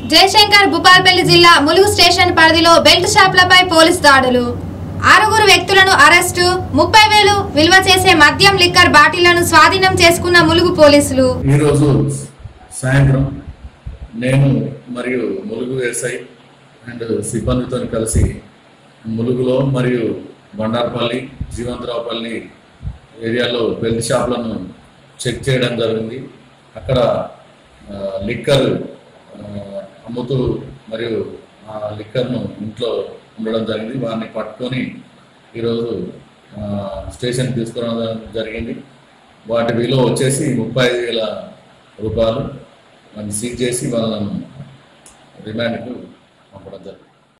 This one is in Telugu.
జయశంకర్ భూపాల్పల్లి జిల్లా ములుగు స్టేషన్ పరిధిలో బెల్ట్ షాపులపై పోలీస్ దాడులు ఆరుగురు వ్యక్తులను అరెస్టు ముప్పై వేలు విలువ చేసే మద్యం లిక్కర్ బాటిళ్లను స్వాధీనం చేసుకున్న ములుగు పోలీసులు ఈరోజు సాయంత్రం నేను మరియు ములుగు ఎస్ఐ అండ్ సిబ్బందితో కలిసి ములుగులో మరియు బండార్పల్లి జీవంతరావుపల్లి ఏరియాలో బెల్ట్ షాపులను చెక్ చేయడం జరిగింది అక్కడ ఆ, లిక్కర్ ఆ, అమ్ముతూ మరియు ఆ లిక్కర్ను ఇంట్లో ఉండడం జరిగింది వారిని పట్టుకొని ఈరోజు ఆ, స్టేషన్ తీసుకురావడం జరిగింది వాటి విలువ వచ్చేసి ముప్పై ఐదు వేల రూపాయలు వాటిని సీజ్ చేసి వాళ్ళను రిమాండ్కు పంపడం జరిగింది